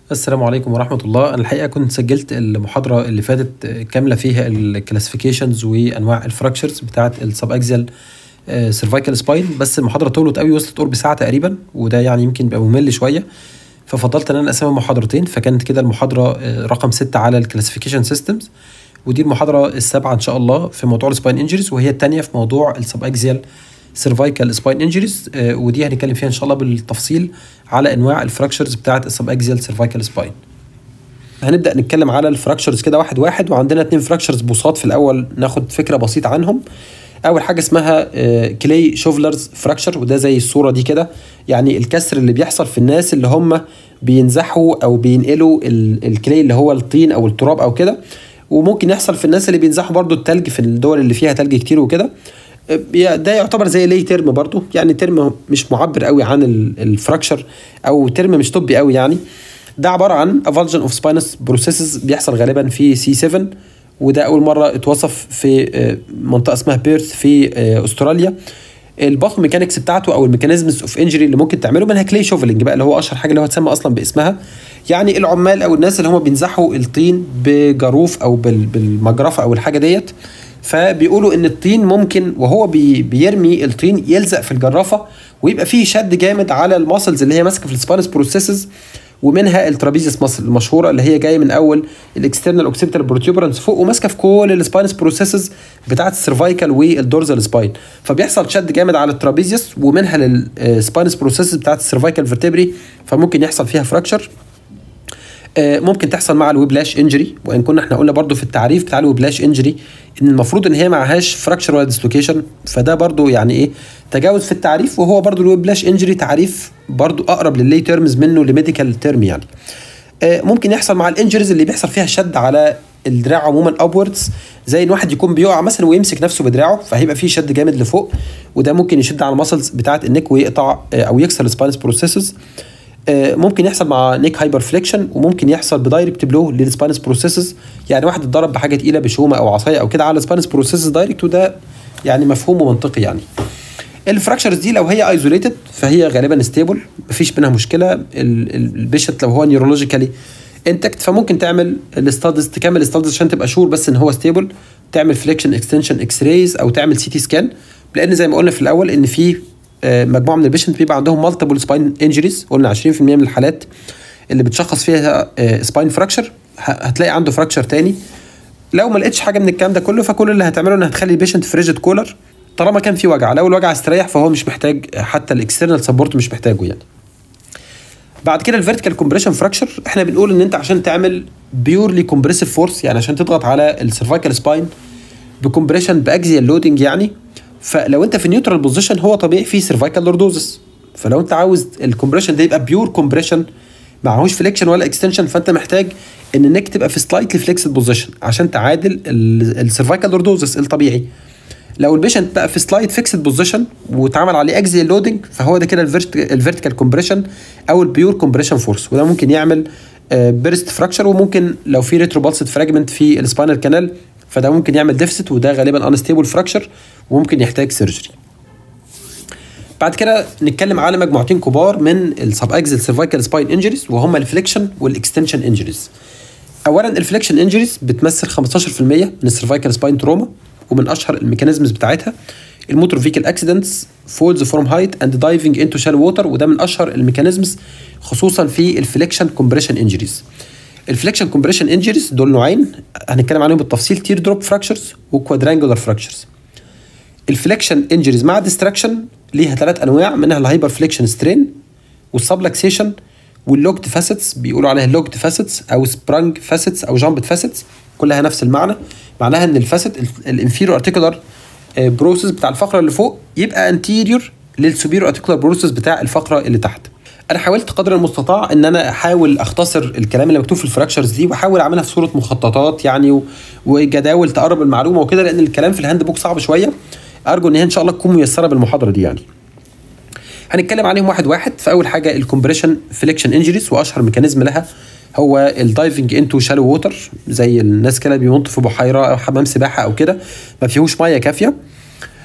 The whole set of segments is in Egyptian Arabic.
السلام عليكم ورحمة الله أنا الحقيقة كنت سجلت المحاضرة اللي فاتت كاملة فيها الكلاسيفيكيشنز وأنواع الفراكشرز بتاعة السب أكزيال سيرفايكال سباين بس المحاضرة طولت قوي وصلت قرب ساعة تقريبا وده يعني يمكن يبقى ممل شوية ففضلت ان انا اقسمها محاضرتين فكانت كده المحاضرة رقم ستة على الكلاسيفيكيشن سيستمز ودي المحاضرة السابعة ان شاء الله في موضوع السباين انجريز وهي الثانية في موضوع السب اكزيال سيرفايكال سباين انجريز ودي هنتكلم فيها ان شاء الله بالتفصيل على انواع الفراكشرز بتاعه السب اكزيال سيرفايكال سباين هنبدا نتكلم على الفراكشرز كده واحد واحد وعندنا اتنين فراكشرز بساط في الاول ناخد فكره بسيطه عنهم اول حاجه اسمها كلي شوفلرز فراكشر وده زي الصوره دي كده يعني الكسر اللي بيحصل في الناس اللي هم بينزحوا او بينقلوا الكلي اللي هو الطين او التراب او كده وممكن يحصل في الناس اللي بينزحوا برضو التلج في الدول اللي فيها تلج كتير وكده ده يعتبر زي ليه ترم برضو يعني ترم مش معبر قوي عن الفراكشر او ترم مش طبي قوي يعني ده عباره عن افالجن اوف سباينس بروسيسز بيحصل غالبا في سي 7 وده اول مره اتوصف في منطقه اسمها بيرث في استراليا الباثو ميكانكس بتاعته او الميكانيزمز اوف انجري اللي ممكن تعمله منها كلي شوفلنج بقى اللي هو اشهر حاجه اللي هو اتسمى اصلا باسمها يعني العمال او الناس اللي هم بينزحوا الطين بجاروف او بالمجرفه او الحاجه ديت فبيقولوا ان الطين ممكن وهو بي بيرمي الطين يلزق في الجرافه ويبقى فيه شد جامد على الماسلز اللي هي ماسكه في السباينس بروسيسز ومنها الترابيزيس ماسل المشهوره اللي هي جايه من اول الاكسترنال اوكسيبيتال بروتيوبرانس فوق وماسكه في كل السباينس بروسيسز بتاعه السيرفايكال والدورزال سباين فبيحصل شد جامد على الترابيزيس ومنها للسباينس بروسيسز بتاعه السيرفايكال فيرتبري فممكن يحصل فيها فراكشر ممكن تحصل مع الويبلاش انجري وان كنا احنا قلنا برضو في التعريف بتاع الويبلاش انجري ان المفروض ان هي معهاش فراكشر ولا ديسلوكيشن فده برضو يعني ايه تجاوز في التعريف وهو برضو الويبلاش انجري تعريف برضو اقرب لللي تيرمز منه لميديكال تيرم يعني ممكن يحصل مع الانجريز اللي بيحصل فيها شد على الدراع عموما ابوردز زي ان واحد يكون بيقع مثلا ويمسك نفسه بدراعه فهيبقى فيه شد جامد لفوق وده ممكن يشد على المسلز بتاعه النك ويقطع او يكسر السباينس بروسيسز ممكن يحصل مع نيك هايبر فليكشن وممكن يحصل بدايركت بلو للسباينس بروسيسز يعني واحد اتضرب بحاجه تقيله بشومه او عصايه او كده على السباينس بروسيسز دايركت وده يعني مفهوم ومنطقي يعني الفراكشرز دي لو هي ايزوليتد فهي غالبا ستيبل مفيش منها مشكله البيشنت لو هو نيورولوجيكالي انتكت فممكن تعمل الاستادز تكمل الاستادز عشان تبقى شور بس ان هو ستيبل تعمل فليكشن اكستنشن اكس رايز او تعمل سي تي سكان لان زي ما قلنا في الاول ان في مجموعه من البيشنت بيبقى عندهم مالتيبل سباين انجريز قلنا 20% من الحالات اللي بتشخص فيها سباين فراكشر هتلاقي عنده فراكشر تاني لو ما لقيتش حاجه من الكلام ده كله فكل اللي هتعمله ان هتخلي البيشنت في ريجيد كولر طالما كان في وجع لو الوجع استريح فهو مش محتاج حتى الاكسترنال سبورت مش محتاجه يعني بعد كده الفيرتيكال كومبريشن فراكشر احنا بنقول ان انت عشان تعمل بيورلي كومبريسيف فورس يعني عشان تضغط على السيرفايكال سباين بكومبريشن باكزيال لودنج يعني فلو انت في نيوترال بوزيشن هو طبيعي فيه سيرفايكال لوردوزس فلو انت عاوز الكومبريشن ده يبقى بيور كومبريشن معهوش فليكشن ولا اكستنشن فانت محتاج ان النك تبقى في سلايتلي فليكسد بوزيشن عشان تعادل السيرفايكال لوردوزس الطبيعي لو البيشنت بقى في سلايد فيكسد بوزيشن واتعمل عليه اكزيال لودنج فهو ده كده الفيرتيكال كومبريشن او البيور كومبريشن فورس وده ممكن يعمل بيرست فراكشر وممكن لو في ريتروبالسد فراجمنت في السباينال كانال فده ممكن يعمل ديفست وده غالبا انستيبل فراكشر وممكن يحتاج سيرجري بعد كده نتكلم على مجموعتين كبار من السب اكزل سيرفايكال سباين انجريز وهما الفليكشن والاكستنشن انجريز اولا الفليكشن انجريز بتمثل 15% من السيرفايكال سباين تروما ومن اشهر الميكانيزمز بتاعتها الموتور فيكل اكسيدنتس فولز فروم هايت اند دايفنج انتو شال ووتر وده من اشهر الميكانيزمز خصوصا في الفليكشن كومبريشن انجريز الفليكشن كومبريشن انجريز دول نوعين هنتكلم عليهم بالتفصيل تير دروب فراكشرز وكوادرانجولار فراكشرز الفليكشن انجريز مع ديستراكشن ليها ثلاث انواع منها الهايبر فليكشن سترين والسبلكسيشن واللوكت فاسيتس بيقولوا عليها لوكت فاسيتس او سبرانج فاسيتس او جامبت فاسيتس كلها نفس المعنى معناها ان الفاسيت الانفيريور ارتيكولار بروسيس بتاع الفقره اللي فوق يبقى انتيريور للسوبيريور ارتيكولار بروسيس بتاع الفقره اللي تحت انا حاولت قدر المستطاع ان انا احاول اختصر الكلام اللي مكتوب في الفراكشرز دي واحاول اعملها في صوره مخططات يعني وجداول تقرب المعلومه وكده لان الكلام في الهاند بوك صعب شويه ارجو ان هي ان شاء الله تكون ميسره بالمحاضره دي يعني هنتكلم عليهم واحد واحد فاول حاجه الكومبريشن فليكشن انجريز واشهر ميكانيزم لها هو الدايفنج انتو شالو ووتر زي الناس كده بينطوا في بحيره او حمام سباحه او كده ما فيهوش ميه كافيه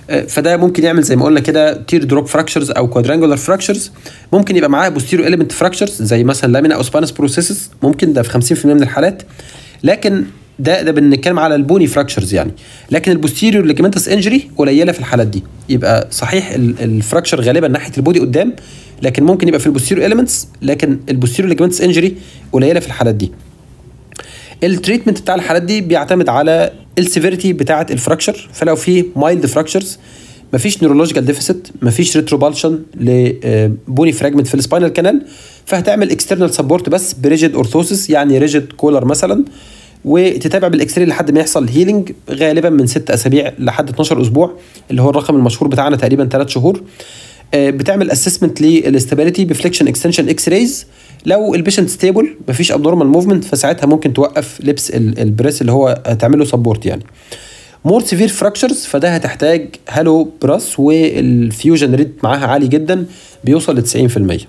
آه، فده ممكن يعمل زي ما قلنا كده تير دروب فراكشرز او كوادرانجولار فراكشرز ممكن يبقى معاها بوستيريو اليمنت فراكشرز زي مثلا لامينا او سبانس بروسيسز ممكن ده في 50% من الحالات لكن ده ده بنتكلم على البوني فراكشرز يعني لكن البوستيريور ليجمنتس انجري قليله في الحالات دي يبقى صحيح ال- الفراكشر غالبا ناحيه البودي قدام لكن ممكن يبقى في البوستيريور اليمنتس لكن البوستيريور ليجمنتس انجري قليله في الحالات دي التريتمنت بتاع الحالات دي بيعتمد على السيفيريتي بتاعه الفراكشر فلو في مايلد فراكشرز مفيش نيورولوجيكال ديفيسيت مفيش ريتروبالشن لبوني فراجمنت في السباينال كانال فهتعمل اكسترنال سبورت بس بريجيد اورثوسيس يعني ريجيد كولر مثلا وتتابع بالاكس راي لحد ما يحصل هيلينج غالبا من 6 اسابيع لحد 12 اسبوع اللي هو الرقم المشهور بتاعنا تقريبا 3 شهور آه، بتعمل اسسمنت للاستابيليتي بفليكشن اكستنشن اكس رايز لو البيشنت ستيبل مفيش ابنورمال موفمنت فساعتها ممكن توقف لبس ال- البريس اللي هو هتعمل له سبورت يعني مور سيفير فراكشرز فده هتحتاج هالو براس والفيوجن ريت معاها عالي جدا بيوصل ل 90%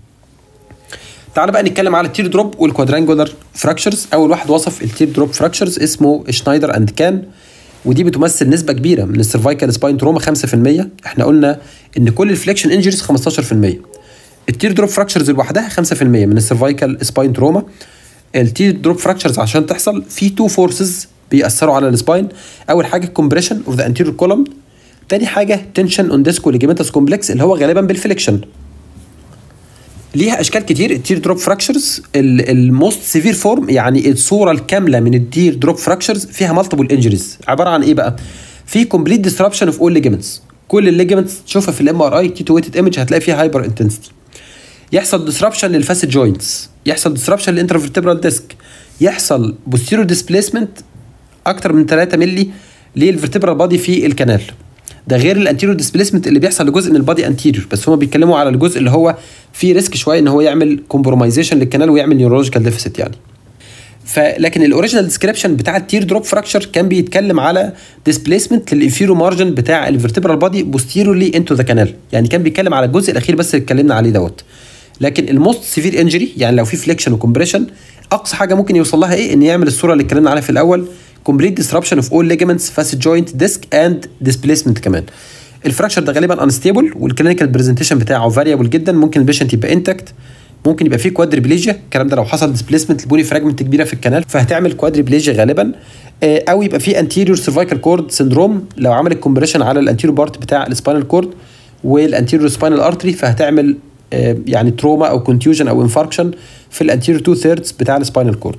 تعال بقى نتكلم على التير دروب والكوادرانجولار فراكشرز اول واحد وصف التير دروب فراكشرز اسمه شنايدر اند كان ودي بتمثل نسبه كبيره من السيرفايكال سباين تروما 5% احنا قلنا ان كل الفليكشن انجريز 15% التير دروب فراكشرز لوحدها 5% من السيرفايكال سباين تروما التير دروب فراكشرز عشان تحصل في تو فورسز بيأثروا على السباين اول حاجه كومبريشن اوف ذا انتيريور كولوم تاني حاجه تنشن اون ديسكو ليجيمنتس كومبلكس اللي هو غالبا بالفليكشن ليها اشكال كتير التير دروب فراكشرز الموست سيفير فورم يعني الصوره الكامله من التير دروب فراكشرز فيها مالتيبل انجريز عباره عن ايه بقى في كومبليت ديسربشن اوف اول ليجمنتس كل الليجمنتس تشوفها في الام ار اي تي تو ويتد ايمج هتلاقي فيها هايبر انتنسيتي يحصل ديسربشن للفاسد جوينتس يحصل ديسربشن للانترفيرتبرال ديسك يحصل بوستيريور ديسبيسمنت اكتر من 3 مللي للفرتبرال بادي في الكنال ده غير الانتيريور ديسبيسمنت اللي بيحصل لجزء من البادي انتيريور بس هما بيتكلموا على الجزء اللي هو فيه ريسك شويه ان هو يعمل كومبرومايزيشن للكنال ويعمل نيورولوجيكال ديفيسيت يعني فلكن الاوريجينال ديسكريبشن بتاع التير دروب فراكشر كان بيتكلم على ديسبيسمنت للانفيرو مارجن بتاع الفرتبرال بادي بوستيرولي انتو ذا كانال يعني كان بيتكلم على الجزء الاخير بس اللي اتكلمنا عليه دوت لكن الموست سيفير انجري يعني لو في فليكشن وكمبريشن اقصى حاجه ممكن يوصل لها ايه ان يعمل الصوره اللي اتكلمنا عليها في الاول complete disruption of all ligaments facet joint disc and displacement كمان الفراكشر ده غالبا انستيبل والكلينيكال برزنتيشن بتاعه فاريبل جدا ممكن البيشنت يبقى انتكت ممكن يبقى فيه كوادريبليجيا الكلام ده لو حصل ديسبيسمنت البوني فراجمنت كبيره في الكنال فهتعمل كوادريبليجيا غالبا آه، او يبقى فيه انتيريور سيرفايكال كورد سندروم لو عملت كومبريشن على الانتيريور بارت بتاع السباينال كورد والانتيريور سباينال ارتري فهتعمل آه، يعني تروما او كونتيوجن او انفاركشن في الانتيريور تو ثيردز بتاع السباينال كورد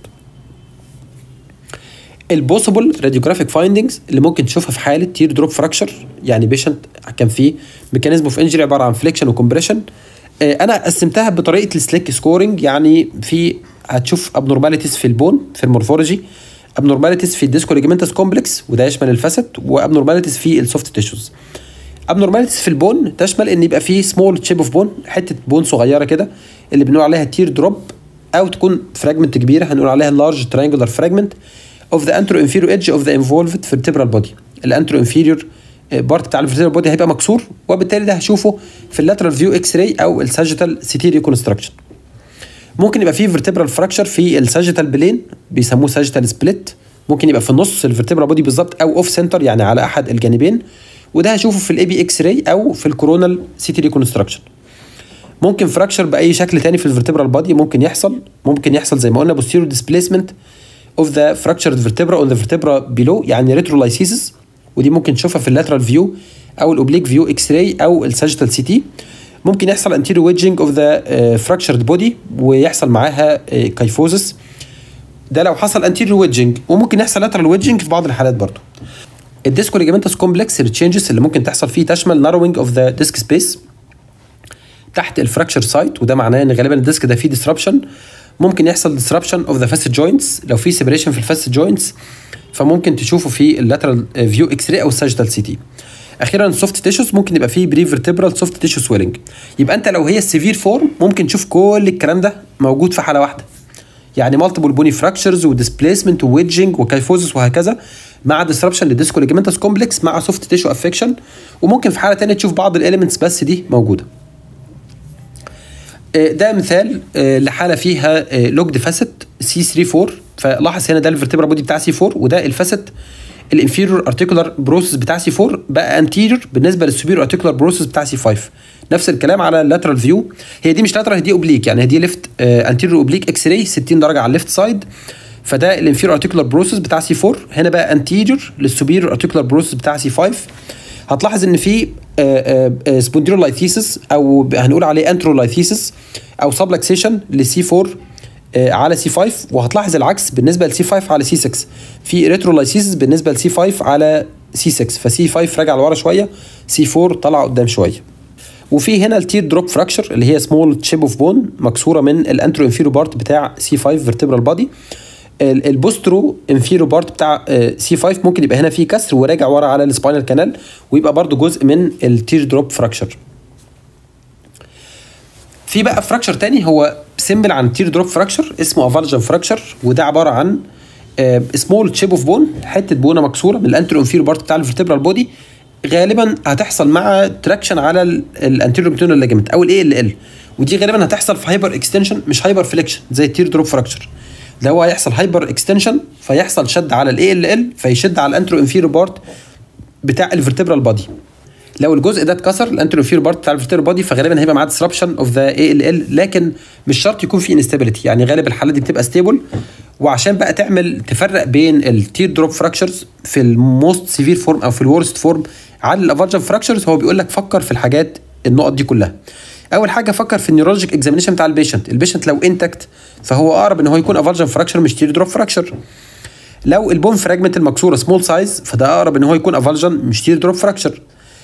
البوسيبل راديوجرافيك فايندنجز اللي ممكن تشوفها في حاله تير دروب فراكشر يعني بيشنت كان فيه ميكانيزم اوف انجري عباره عن فليكشن وكمبريشن انا قسمتها بطريقه السليك سكورنج يعني في هتشوف ابنورماليتيز في البون في المورفولوجي ابنورماليتيز في الديسكو ليجمنتس كومبلكس وده يشمل الفاسد وابنورماليتيز في السوفت تيشوز ابنورماليتيز في البون تشمل ان يبقى فيه سمول تشيب اوف بون حته بون صغيره كده اللي بنقول عليها تير دروب او تكون فراجمنت كبيره هنقول عليها لارج ترينجولار فراجمنت اوف ذا انترو انفيريور ايدج اوف ذا انفولفد فيرتبرال بودي الانترو انفيريور بارت بتاع الفيرتبرال بودي هيبقى مكسور وبالتالي ده هشوفه في اللاترال فيو اكس راي او الساجيتال سيتي ريكونستراكشن ممكن يبقى فيه فيرتبرال فراكشر في الساجيتال بلين بيسموه ساجيتال سبليت ممكن يبقى في النص الفيرتبرال بودي بالظبط او اوف سنتر يعني على احد الجانبين وده هشوفه في الاي بي اكس راي او في الكورونال سيتي ريكونستراكشن ممكن فراكشر باي شكل تاني في الفيرتبرال بادي ممكن يحصل ممكن يحصل زي ما قلنا بوستيريور ديسبيسمنت اوف ذا فراكشرد فيرتبرا اون ذا فيرتبرا بيلو يعني ريترولايسيسس ودي ممكن تشوفها في اللاترال فيو او الاوبليك فيو اكس راي او الساجيتال سي تي ممكن يحصل انتيريو ويدجنج اوف ذا فراكشرد بودي ويحصل معاها كايفوزس ده لو حصل انتيريو ويدجنج وممكن يحصل لاترال ويدجنج في بعض الحالات برضه الديسكو ليجامنتس كومبلكس التشينجز اللي ممكن تحصل فيه تشمل ناروينج اوف ذا ديسك سبيس تحت الفراكشر سايت وده معناه ان غالبا الديسك ده فيه ديسربشن ممكن يحصل ديسربشن اوف ذا فاست جوينتس لو في سيبريشن في الفاست جوينتس فممكن تشوفه في اللاترال فيو اكس راي او الساجيتال سي تي اخيرا السوفت تيشوز ممكن يبقى فيه بري فيرتبرال سوفت تيشو سويلنج يبقى انت لو هي السيفير فورم ممكن تشوف كل الكلام ده موجود في حاله واحده يعني مالتيبل بوني فراكشرز وديسبيسمنت وويدجنج وكايفوزس وهكذا مع ديسربشن للديسكو ليجمنتس كومبلكس مع سوفت تيشو افكشن وممكن في حاله ثانيه تشوف بعض الاليمنتس بس دي موجوده ده مثال لحاله فيها لوجد فاسيت سي 3 4 فلاحظ هنا ده الفرتبرا بودي بتاع سي 4 وده الفاسيت الانفيريور ارتيكولار بروسس بتاع سي 4 بقى انتيريور بالنسبه للسوبيريور ارتيكولار بروسس بتاع سي 5 نفس الكلام على اللاترال فيو هي دي مش لاترال دي اوبليك يعني دي ليفت انتيريور اوبليك اكس راي 60 درجه على الليفت سايد فده الانفيريور ارتيكولار بروسس بتاع سي 4 هنا بقى انتيريور للسوبيريور ارتيكولار بروسس بتاع سي 5 هتلاحظ ان في سبونديرولايثيسس او هنقول عليه انترولايثيسس او سبلكسيشن لسي 4 على سي 5 وهتلاحظ العكس بالنسبه لسي 5 على سي 6 في ريترولايسيسس بالنسبه لسي 5 على سي 6 فسي 5 راجع لورا شويه سي 4 طلع قدام شويه وفي هنا التير دروب فراكشر اللي هي سمول تشيب اوف بون مكسوره من الانترو انفيرو بارت بتاع سي 5 فيرتبرال بادي البوسترو انفيرو بارت بتاع سي 5 ممكن يبقى هنا فيه كسر وراجع ورا على السباينال كانال ويبقى برده جزء من التير دروب فراكشر في بقى فراكشر تاني هو سيمبل عن تير دروب فراكشر اسمه افالجن فراكشر وده عباره عن سمول تشيب اوف بون حته بونه مكسوره من الانترو انفيرو بارت بتاع الفرتبرال بودي غالبا هتحصل مع تراكشن على الانتيرو بتونال لاجمنت او الاي ال ال ودي غالبا هتحصل في هايبر اكستنشن مش هايبر فليكشن زي التير دروب فراكشر ده هو هيحصل هايبر اكستنشن فيحصل شد على الاي ال ال فيشد على الانترو انفيرو بارت بتاع الفرتبرال بادي لو الجزء ده اتكسر الانترو انفيرو بارت بتاع الفرتبرال بادي فغالبا هيبقى معاه ديسربشن اوف ذا اي ال ال لكن مش شرط يكون في انستابيليتي يعني غالب الحالات دي بتبقى ستيبل وعشان بقى تعمل تفرق بين التير دروب فراكشرز في الموست سيفير فورم او في الورست فورم عن الافالجن فراكشرز هو بيقول لك فكر في الحاجات النقط دي كلها اول حاجه فكر في النيورولوجيك اكزامينشن بتاع البيشنت البيشنت لو انتكت فهو اقرب ان هو يكون افالجن فراكشر مش تير دروب فراكشر لو البون فراجمنت المكسوره سمول سايز فده اقرب ان هو يكون افالجن مش تير دروب فراكشر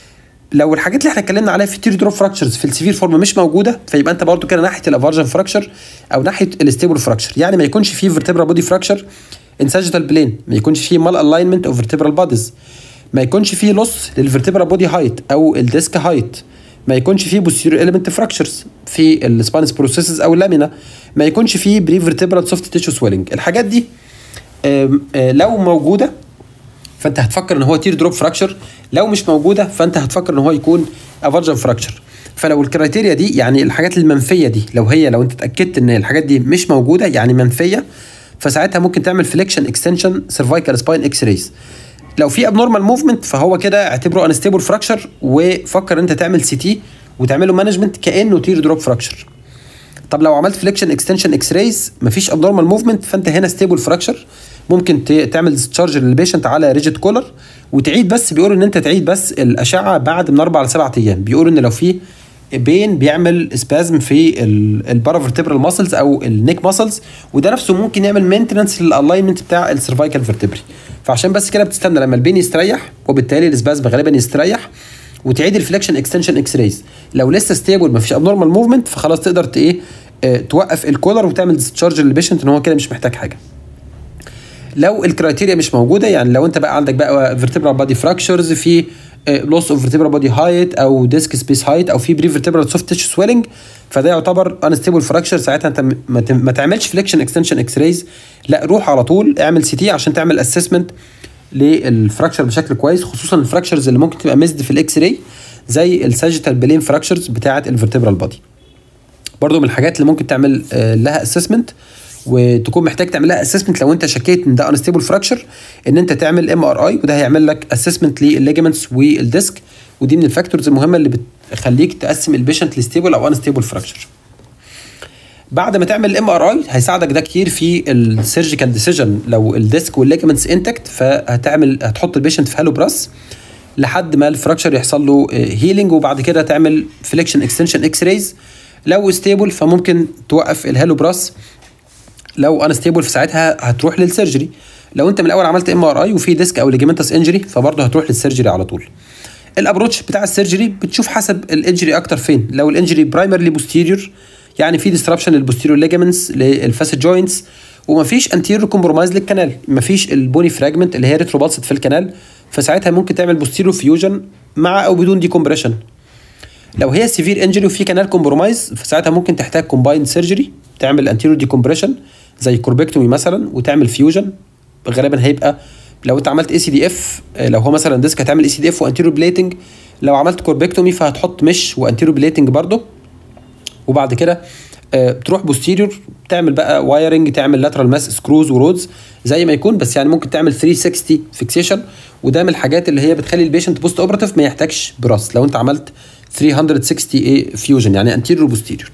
لو الحاجات اللي احنا اتكلمنا عليها في تير دروب فراكشرز في السيفير فورم مش موجوده فيبقى انت برضو كده ناحيه الافالجن فراكشر او ناحيه الستيبل فراكشر يعني ما يكونش فيه فيرتبرال بودي فراكشر ان ساجيتال بلين ما يكونش فيه مال الاينمنت اوف فيرتبرال بوديز ما يكونش فيه لوس للفيرتبرال بودي هايت او الديسك هايت ما يكونش فيه بوستيريور اليمنت فراكشرز في السباينس بروسيسز او اللامينا ما يكونش فيه بري فيرتبرال سوفت تيشو سويلنج الحاجات دي آم آم لو موجوده فانت هتفكر ان هو تير دروب فراكشر لو مش موجوده فانت هتفكر ان هو يكون افالجن فراكشر فلو الكرايتيريا دي يعني الحاجات المنفيه دي لو هي لو انت اتاكدت ان الحاجات دي مش موجوده يعني منفيه فساعتها ممكن تعمل فليكشن اكستنشن سيرفايكال سباين اكس رايز لو في ابنورمال موفمنت فهو كده اعتبره انستيبل فراكشر وفكر انت تعمل سي تي وتعمله مانجمنت كانه تير دروب فراكشر طب لو عملت فليكشن اكستنشن اكس رايز مفيش ابنورمال موفمنت فانت هنا ستيبل فراكشر ممكن تعمل ديسشارج للبيشنت على ريجيد كولر وتعيد بس بيقولوا ان انت تعيد بس الاشعه بعد من اربع لسبع ايام بيقولوا ان لو في بين بيعمل سبازم في البارافرتبرال ماسلز او النيك ماسلز وده نفسه ممكن يعمل مينتنس للالاينمنت بتاع السيرفايكال فيرتبري فعشان بس كده بتستنى لما البين يستريح وبالتالي السبازم غالبا يستريح وتعيد الفليكشن اكستنشن اكس رايز لو لسه ستيبل مفيش ابنورمال موفمنت فخلاص تقدر ايه اه توقف الكولر وتعمل ديسشارج للبيشنت ان هو كده مش محتاج حاجه لو الكرايتيريا مش موجوده يعني لو انت بقى عندك بقى فيرتبرال بادي فراكشرز في لوس اوف فيرتبرال بادي هايت او ديسك سبيس هايت او في بري فيرتبرال سوفت تيشو سويلنج فده يعتبر انستيبل فراكشر ساعتها انت ما تعملش فليكشن اكستنشن اكس رايز لا روح على طول اعمل سي تي عشان تعمل اسسمنت للفراكشر بشكل كويس خصوصا الفراكشرز اللي ممكن تبقى مزد في الاكس راي زي الساجيتال بلين فراكشرز بتاعه الفيرتبرال بادي برضو من الحاجات اللي ممكن تعمل لها اسسمنت وتكون محتاج تعمل لها اسسمنت لو انت شكيت ان ده انستيبل فراكشر ان انت تعمل ام ار اي وده هيعمل لك اسسمنت للليجمنتس والديسك ودي من الفاكتورز المهمه اللي بتخليك تقسم البيشنت لستيبل او انستيبل فراكشر بعد ما تعمل الام ار اي هيساعدك ده كتير في السيرجيكال ديسيجن لو الديسك والليجمنتس انتكت فهتعمل هتحط البيشنت في هالو براس لحد ما الفراكشر يحصل له هيلينج وبعد كده تعمل فليكشن اكستنشن اكس رايز لو ستيبل فممكن توقف الهالو براس لو انستيبل في ساعتها هتروح للسيرجري لو انت من الاول عملت ام ار اي وفي ديسك او ليجمنتس انجري فبرضه هتروح للسيرجري على طول الابروتش بتاع السيرجري بتشوف حسب الانجري اكتر فين لو الانجري برايمرلي بوستيريور يعني في ديستربشن للبوستيريور ليجمنتس للفاسد جوينتس ومفيش انتيريور كومبرومايز للكنال مفيش البوني فراجمنت اللي هي ريتروبالسد في الكنال فساعتها ممكن تعمل بوستيريور فيوجن مع او بدون ديكومبريشن لو هي سيفير انجري وفي كنال كومبرومايز فساعتها ممكن تحتاج كومبايند سيرجري تعمل انتيريور ديكومبريشن زي كوربكتومي مثلا وتعمل فيوجن غالبا هيبقى لو انت عملت اي سي دي اف لو هو مثلا ديسك هتعمل اي سي دي اف وانتيريور بليتنج لو عملت كوربكتومي فهتحط مش وانتيريور بليتنج برضه وبعد كده آه، تروح بوستيريور تعمل بقى وايرنج تعمل لاترال ماس سكروز ورودز زي ما يكون بس يعني ممكن تعمل 360 فيكسيشن وده من الحاجات اللي هي بتخلي البيشنت بوست اوبراتيف ما يحتاجش براس لو انت عملت 360 اي فيوجن يعني انتيريور وبوستيريور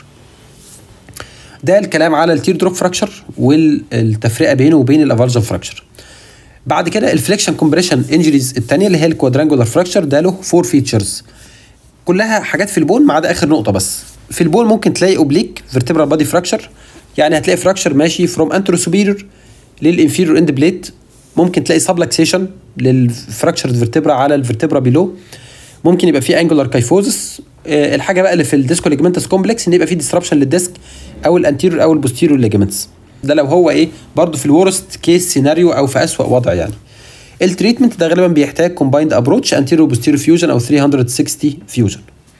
ده الكلام على التير دروب فراكشر والتفرقه بينه وبين الافالجن فراكشر بعد كده الفليكشن كومبريشن انجريز الثانيه اللي هي الكوادرانجولار فراكشر ده له فور فيتشرز كلها حاجات في البون ما عدا اخر نقطه بس في البون ممكن تلاقي اوبليك فيرتبرال بادي فراكشر يعني هتلاقي فراكشر ماشي فروم انترو سوبيريور للانفيريور اند بليت ممكن تلاقي سبلكسيشن للفراكشر فيرتبرا على الفيرتبرا بيلو ممكن يبقى في انجولار كايفوزس الحاجه بقى اللي في الديسكو ليجمنتس كومبلكس ان يبقى في ديسربشن للديسك او الانتيريور او البوستيريور ليجمنتس ده لو هو ايه برضه في الورست كيس سيناريو او في اسوأ وضع يعني التريتمنت ده غالبا بيحتاج كومبايند ابروتش انتيريور بوستيريور فيوجن او 360 فيوجن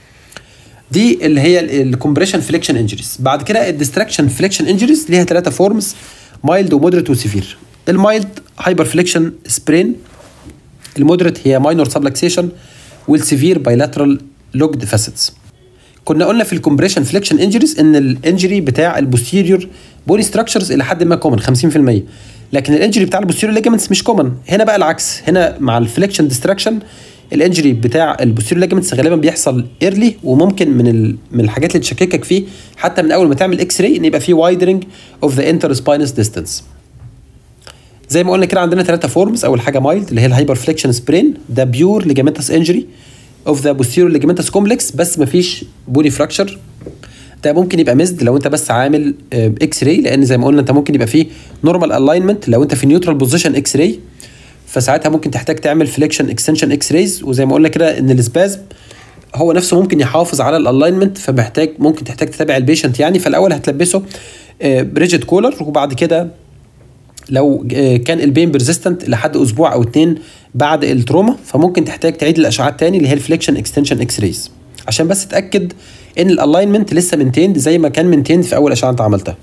دي اللي هي الكومبريشن فليكشن انجريز بعد كده الديستراكشن فليكشن انجريز ليها ثلاثه فورمز مايلد ومودريت وسيفير المايلد هايبر فليكشن سبرين المودريت هي ماينور سبلكسيشن والسيفير بايلاترال لوجد فاسيتس كنا قلنا في الكومبريشن فليكشن انجريز ان الانجري بتاع البوستيريور بوني ستراكشرز الى حد ما كومن 50% لكن الانجري بتاع البوستيريور ليجمنتس مش كومن هنا بقى العكس هنا مع الفليكشن ديستراكشن الانجري بتاع البوستيريور ليجمنتس غالبا بيحصل ايرلي وممكن من ال... من الحاجات اللي تشككك فيه حتى من اول ما تعمل اكس راي ان يبقى في وايدرنج اوف ذا انتر سباينس ديستانس زي ما قلنا كده عندنا ثلاثه فورمز اول حاجه مايلد اللي هي الهايبر فليكشن سبرين ده بيور ليجامنتس انجري اوف ذا بوستيريور ليجامنتس كومبلكس بس مفيش بوني فراكشر ده ممكن يبقى مزد لو انت بس عامل اكس راي لان زي ما قلنا انت ممكن يبقى فيه نورمال الاينمنت لو انت في نيوترال بوزيشن اكس راي فساعتها ممكن تحتاج تعمل فليكشن اكستنشن اكس رايز وزي ما قلنا كده ان السبازم هو نفسه ممكن يحافظ على الالاينمنت فمحتاج ممكن تحتاج تتابع البيشنت يعني فالاول هتلبسه ريجيد كولر وبعد كده لو كان البين بيرزيستنت لحد اسبوع او اتنين بعد التروما فممكن تحتاج تعيد الاشعات تاني اللي هي الفليكشن اكستنشن اكس رايز عشان بس تتاكد ان الالاينمنت لسه منتيند زي ما كان منتيند في اول اشعه انت عملتها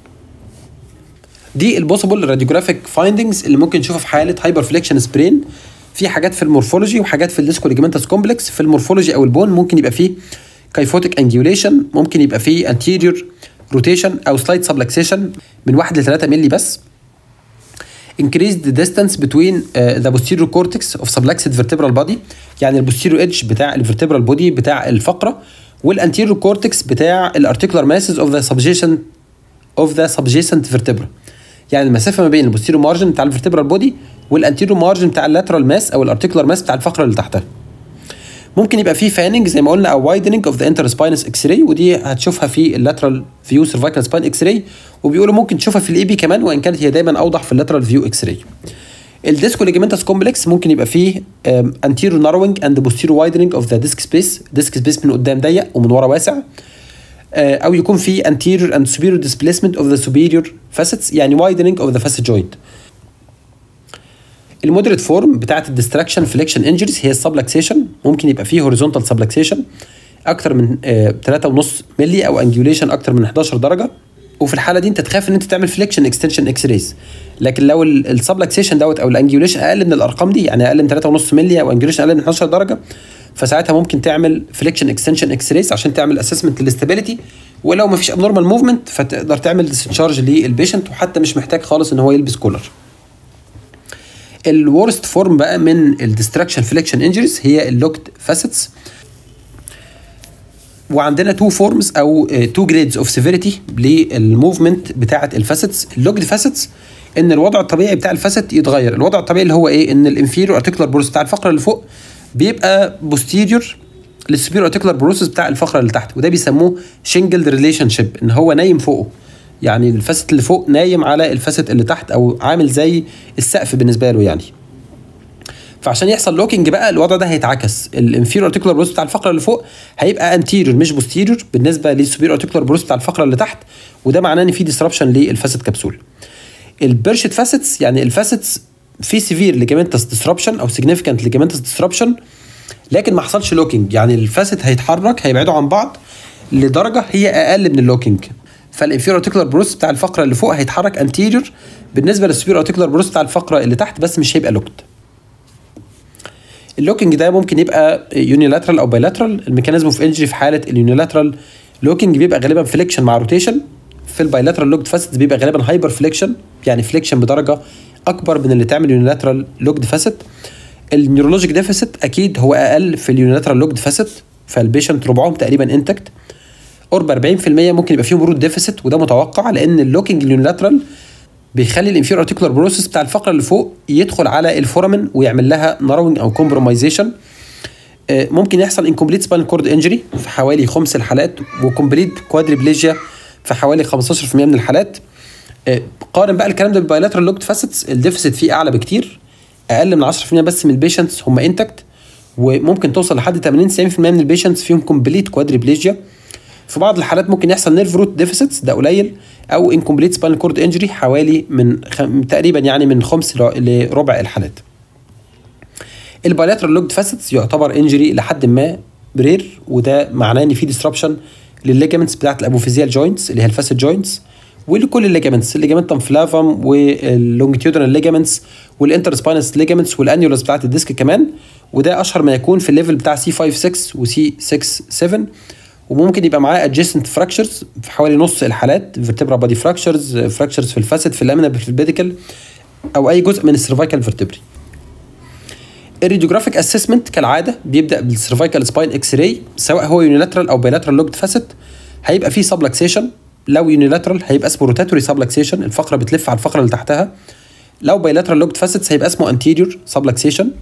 دي البوسيبل راديوجرافيك فايندنجز اللي ممكن نشوفها في حاله هايبر فليكشن سبرين في حاجات في المورفولوجي وحاجات في الديسكو ليجمنتس كومبلكس في المورفولوجي او البون ممكن يبقى فيه كايفوتيك انجيوليشن ممكن يبقى فيه انتيريور روتيشن او سلايد سبلكسيشن من 1 ل 3 مللي بس increase the distance between uh, the posterior cortex of subluxed vertebral body يعني البوستيريور ايدج بتاع الفرتبرال بودي بتاع الفقره والانتيريور كورتكس بتاع الارتيكولار ماسز اوف ذا subjacent اوف ذا subjacent vertebra يعني المسافه ما بين البوستيريور مارجن بتاع الفرتبرال بودي والانتيريور مارجن بتاع اللاترال ماس او الارتيكولار ماس بتاع الفقره اللي تحتها ممكن يبقى في فاننج زي ما قلنا او وايدنج اوف ذا انتر سباينس اكس راي ودي هتشوفها في اللاترال فيو سيرفايكال سباين اكس راي وبيقولوا ممكن تشوفها في الاي بي كمان وان كانت هي دايما اوضح في اللاترال فيو اكس راي الديسكو ليجمنتس كومبلكس ممكن يبقى فيه انتيرو ناروينج اند بوستيرو وايدنج اوف ذا ديسك سبيس ديسك سبيس من قدام ضيق ومن ورا واسع او يكون في anterior and superior displacement of the superior facets يعني widening of the facet joint المودريت فورم بتاعت الديستراكشن فليكشن انجريز هي السبلكسيشن ممكن يبقى فيه هوريزونتال سبلكسيشن اكتر من آه 3.5 مللي او انجوليشن اكتر من 11 درجه وفي الحاله دي انت تخاف ان انت تعمل فليكشن اكستنشن اكس ريز لكن لو السبلكسيشن دوت او الانجوليشن اقل من الارقام دي يعني اقل من 3.5 مللي او انجوليشن اقل من 11 درجه فساعتها ممكن تعمل فليكشن اكستنشن اكس ريز عشان تعمل اسسمنت للاستابيليتي ولو ما فيش ابنورمال موفمنت فتقدر تعمل ديسشارج للبيشنت وحتى مش محتاج خالص ان هو يلبس كولر الورست فورم بقى من الديستراكشن فليكشن انجريز هي اللوكد فاسيتس وعندنا تو فورمز او تو جريدز اوف سيفيريتي للموفمنت بتاعه الفاسيتس اللوكد فاسيتس ان الوضع الطبيعي بتاع الفاسيت يتغير الوضع الطبيعي اللي هو ايه ان الانفيريور ارتيكولار بروس بتاع الفقره اللي فوق بيبقى بوستيريور للسوبيريور ارتيكولار بروسس بتاع الفقره اللي تحت وده بيسموه شنجل ريليشن شيب ان هو نايم فوقه يعني الفاسيت اللي فوق نايم على الفاسيت اللي تحت او عامل زي السقف بالنسبه له يعني فعشان يحصل لوكينج بقى الوضع ده هيتعكس الانفيريور ارتيكولار بروس بتاع الفقره اللي فوق هيبقى انتيريور مش بوستيريور بالنسبه للسوبيريور ارتيكولار بروس بتاع الفقره اللي تحت وده معناه ان في ديسربشن للفاسيت كبسول البرشت فاسيتس يعني الفاسيتس في سيفير ليجامنتس ديسربشن او سيجنيفيكانت ليجامنتس ديسربشن لكن ما حصلش لوكينج يعني الفاسيت هيتحرك هيبعدوا عن بعض لدرجه هي اقل من اللوكينج فالانفيريور ارتيكولار بروس بتاع الفقره اللي فوق هيتحرك انتيريور بالنسبه للسوبيريور ارتيكولار بروس بتاع الفقره اللي تحت بس مش هيبقى لوكد اللوكينج ده ممكن يبقى يونيلاترال او بايلاترال الميكانيزم اوف انجري في حاله اليونيلاترال لوكينج بيبقى غالبا فليكشن مع روتيشن في البايلاترال لوكد فاسيتس بيبقى غالبا هايبر فليكشن يعني فليكشن بدرجه اكبر من اللي تعمل يونيلاترال لوكد فاسيت النيورولوجيك ديفيسيت اكيد هو اقل في اليونيلاترال لوكد فاسيت فالبيشنت ربعهم تقريبا انتكت قرب 40% ممكن يبقى فيهم رود ديفيسيت وده متوقع لان اللوكينج اليونيلاترال بيخلي الانفير ارتيكولار بروسيس بتاع الفقره اللي فوق يدخل على الفورامين ويعمل لها ناروينج او كومبرومايزيشن ممكن يحصل انكمبليت سباين كورد انجري في حوالي خمس الحالات وكومبليت كوادريبليجيا في حوالي 15% من الحالات قارن بقى الكلام ده بالبايلاترال لوكد فاسيتس الديفيسيت فيه اعلى بكتير اقل من 10% بس من البيشنتس هم انتكت وممكن توصل لحد 80 90% من البيشنتس فيهم كومبليت كوادريبليجيا في بعض الحالات ممكن يحصل نيرف روت ديفيسيتس ده قليل او انكمبليت سباين كورد انجري حوالي من خم... تقريبا يعني من خمس لربع الحالات البايلاترال لوكد فاسيتس يعتبر انجري لحد ما برير وده معناه ان في ديسربشن للليجامنتس بتاعت الابوفيزيال جوينتس اللي هي الفاسيت جوينتس ولكل الليجامنتس الليجامنتم فلافم واللونجيتيودنال ليجامنتس والانتر سباينس ليجامنتس والانيولس بتاعت الديسك كمان وده اشهر ما يكون في الليفل بتاع سي 5 6 وسي 6 7 وممكن يبقى معاه adjacent fractures في حوالي نص الحالات vertebral body fractures fractures في الفاسد في اللامينا في البيديكال او اي جزء من السيرفايكال فيرتبري الراديوجرافيك اسسمنت كالعاده بيبدا بالسيرفايكال سباين اكس راي سواء هو يونيلاترال او بايلاترال لوكد فاسد هيبقى فيه سبلكسيشن لو يونيلاترال هيبقى اسمه روتاتوري سبلكسيشن الفقره بتلف على الفقره اللي تحتها لو بايلاترال لوكد فاسيتس هيبقى اسمه انتيريور سبلكسيشن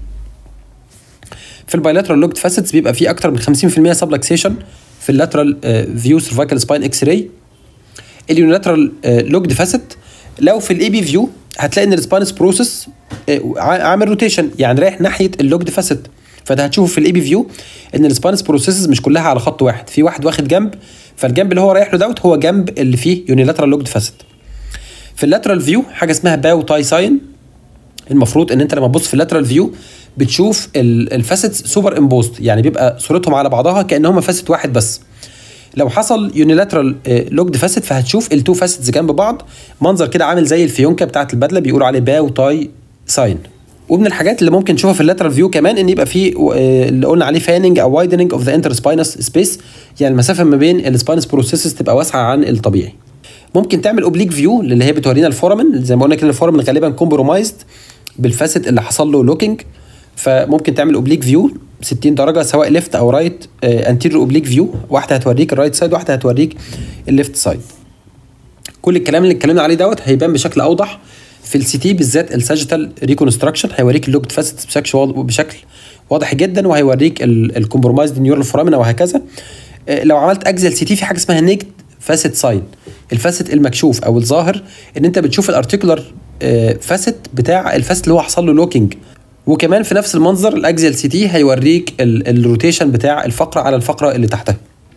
في البايلاترال لوكد فاسيتس بيبقى فيه اكتر من 50% سبلكسيشن في اللاترال فيو سيرفايكال سباين اكس راي اليونيلاترال لوكد فاسيت لو في الاي بي فيو هتلاقي ان السباينس بروسيس عامل روتيشن يعني رايح ناحيه اللوكد فاسيت فده هتشوفه في الاي بي فيو ان السباينس بروسيسز مش كلها على خط واحد في واحد واخد جنب فالجنب اللي هو رايح له دوت هو جنب اللي فيه يونيلاترال لوكد فاسيت في اللاترال فيو حاجه اسمها باو تاي ساين المفروض ان انت لما تبص في اللاترال فيو بتشوف الفاسيتس سوبر امبوست يعني بيبقى صورتهم على بعضها كان هم فاسيت واحد بس لو حصل يونيلاترال لوكد فاسيت فهتشوف التو فاسيتس جنب بعض منظر كده عامل زي الفيونكه بتاعت البدله بيقولوا عليه باو تاي ساين ومن الحاجات اللي ممكن نشوفها في اللاترال فيو كمان ان يبقى في اللي قلنا عليه فاننج او وايدنج اوف ذا انتر سباينس سبيس يعني المسافه ما بين السباينس بروسيسز تبقى واسعه عن الطبيعي ممكن تعمل اوبليك فيو اللي هي بتورينا الفورامين زي ما قلنا كده الفورامين غالبا كومبرومايزد بالفاسيت اللي حصل له لوكينج فممكن تعمل اوبليك فيو 60 درجه سواء ليفت او رايت انتيريور اوبليك فيو واحده هتوريك الرايت سايد واحده هتوريك الليفت سايد كل الكلام اللي اتكلمنا عليه دوت هيبان بشكل اوضح في السي تي بالذات الساجيتال ريكونستراكشن هيوريك اللوكد فاسيتس بشكل واضح جدا وهيوريك الكومبرومايزد نيورال فورامينا وهكذا لو عملت اجزل سي تي في حاجه اسمها نيكد فاسيت ساين الفاسيت المكشوف او الظاهر ان انت بتشوف الارتيكولار فاسيت بتاع الفاسيت اللي هو حصل له لوكينج وكمان في نفس المنظر الاكزيال سي تي هيوريك الروتيشن بتاع الفقره على الفقره اللي تحتها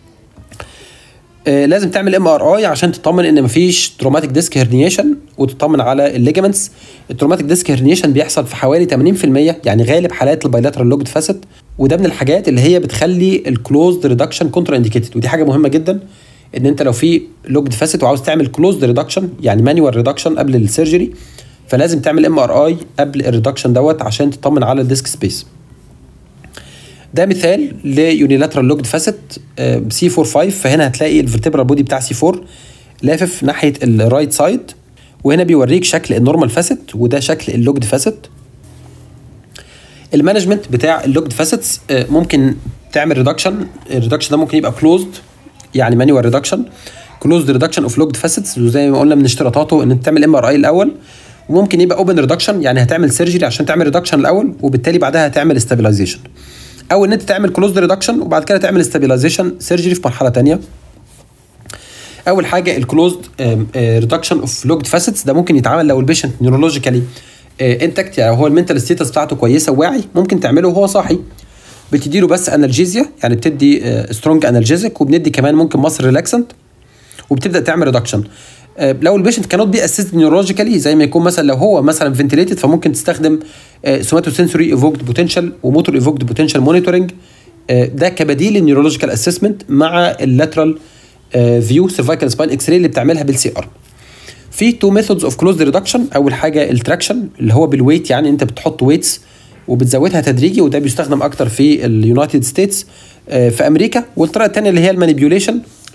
آه لازم تعمل ام ار اي عشان تطمن ان مفيش تروماتيك ديسك هرنيشن وتطمن على الليجمنتس التروماتيك ديسك هرنيشن بيحصل في حوالي 80% يعني غالب حالات البايلاترال لوكد فاسيت وده من الحاجات اللي هي بتخلي الكلوزد ريدكشن كونترا انديكيتد ودي حاجه مهمه جدا ان انت لو في لوكد فاسيت وعاوز تعمل كلوزد ريدكشن يعني مانيوال ريدكشن قبل السيرجري فلازم تعمل ام ار اي قبل الريدكشن دوت عشان تطمن على الديسك سبيس ده مثال ليونيلاترال لوكد فاسيت سي 45 فهنا هتلاقي الفرتبرال بودي بتاع سي 4 لافف ناحيه الرايت سايد وهنا بيوريك شكل النورمال فاسيت وده شكل اللوكد فاسيت المانجمنت بتاع اللوكد فاسيتس ممكن تعمل ريدكشن الريدكشن ده ممكن يبقى كلوزد يعني مانيوال ريدكشن كلوزد ريدكشن اوف لوكد فاسيتس وزي ما قلنا من اشتراطاته ان انت تعمل ام ار اي الاول وممكن يبقى اوبن ريدكشن يعني هتعمل سيرجري عشان تعمل ريدكشن الاول وبالتالي بعدها هتعمل استابيلايزيشن او ان انت تعمل كلوزد ريدكشن وبعد كده تعمل استابيلايزيشن سيرجري في مرحله ثانيه اول حاجه الكلوزد ريدكشن اوف لوكد فاسيتس ده ممكن يتعمل لو البيشنت نيورولوجيكالي انتكت يعني هو المنتال ستيتس بتاعته كويسه وواعي ممكن تعمله وهو صاحي بتديله بس انالجيزيا يعني بتدي سترونج انالجيزك وبندي كمان ممكن مصر ريلاكسنت وبتبدا تعمل ريدكشن لو البيشنت كانوت بي اسيست نيورولوجيكالي زي ما يكون مثلا لو هو مثلا فنتليتد فممكن تستخدم سوماتو سنسوري ايفوكد بوتنشال وموتور ايفوكد بوتنشال مونيتورنج ده كبديل للنيورولوجيكال اسسمنت مع اللاترال فيو سيرفايكال سباين اكس راي اللي بتعملها بالسي ار في تو ميثودز اوف كلوز ريدكشن اول حاجه التراكشن اللي هو بالويت يعني انت بتحط ويتس وبتزودها تدريجي وده بيستخدم اكتر في اليونايتد ستيتس في امريكا والطريقه الثانيه اللي هي المانيبيوليشن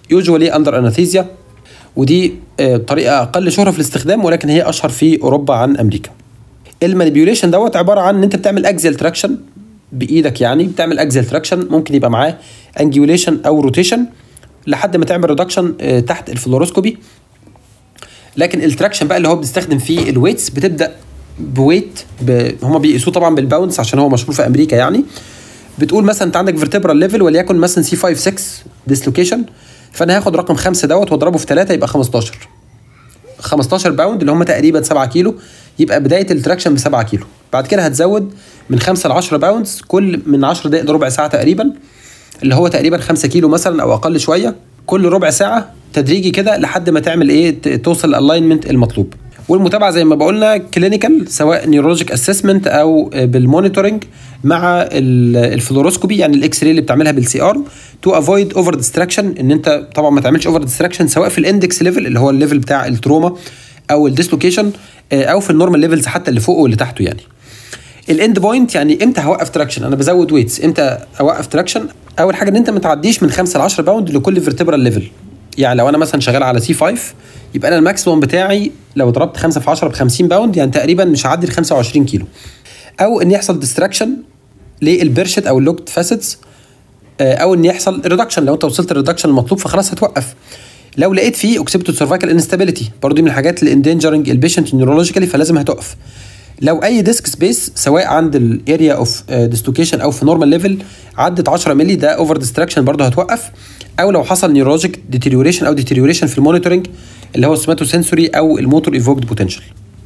يوجوالي اندر اناثيزيا ودي آه، طريقه اقل شهره في الاستخدام ولكن هي اشهر في اوروبا عن امريكا المانيبيوليشن دوت عباره عن ان انت بتعمل اكزيال تراكشن بايدك يعني بتعمل اكزيال تراكشن ممكن يبقى معاه انجيوليشن او روتيشن لحد ما تعمل ريدكشن تحت الفلوروسكوبي لكن التراكشن بقى اللي هو بنستخدم فيه الويتس بتبدا بويت ب... هم بيقيسوه طبعا بالباونس عشان هو مشهور في امريكا يعني بتقول مثلا انت عندك فيرتبرال ليفل وليكن مثلا سي 5 6 ديسلوكيشن فانا هاخد رقم خمسه دوت واضربه في 3 يبقى 15 15 باوند اللي هم تقريبا 7 كيلو يبقى بدايه التراكشن ب 7 كيلو بعد كده هتزود من 5 ل 10 باوندز كل من 10 دقائق لربع ساعه تقريبا اللي هو تقريبا 5 كيلو مثلا او اقل شويه كل ربع ساعه تدريجي كده لحد ما تعمل ايه ت- توصل الالاينمنت المطلوب والمتابعه زي ما بقولنا كلينيكال سواء نيورولوجيك اسسمنت او بالمونيتورنج مع ال- الفلوروسكوبي يعني الاكس راي اللي بتعملها بالسي ار تو افويد اوفر ديستراكشن ان انت طبعا ما تعملش اوفر ديستراكشن سواء في الاندكس ليفل اللي هو الليفل بتاع التروما او الديسلوكيشن او في النورمال ليفلز حتى اللي فوقه واللي تحته يعني الاند بوينت يعني امتى هوقف تراكشن انا بزود ويتس امتى اوقف تراكشن اول حاجه ان انت ما تعديش من 5 ل 10 باوند لكل فيرتبرال ليفل يعني لو انا مثلا شغال على سي 5 يبقى انا الماكسيموم بتاعي لو ضربت 5 في 10 ب 50 باوند يعني تقريبا مش هعدي ال 25 كيلو او ان يحصل ديستراكشن للبرشت او اللوكت فاسيتس او ان يحصل ريدكشن لو انت وصلت الريدكشن المطلوب فخلاص هتوقف لو لقيت فيه اوكسيبتو سيرفايكال انستابيليتي برضه دي من الحاجات اللي اندينجرنج البيشنت نيورولوجيكالي فلازم هتقف لو اي ديسك سبيس سواء عند الاريا اوف ديستوكيشن او في نورمال ليفل عدت 10 مللي ده اوفر ديستراكشن برضه هتوقف او لو حصل نيورولوجيك ديتيريوريشن او ديتيريوريشن في المونيتورنج اللي هو السوماتو سنسوري او الموتور ايفوكد بوتنشال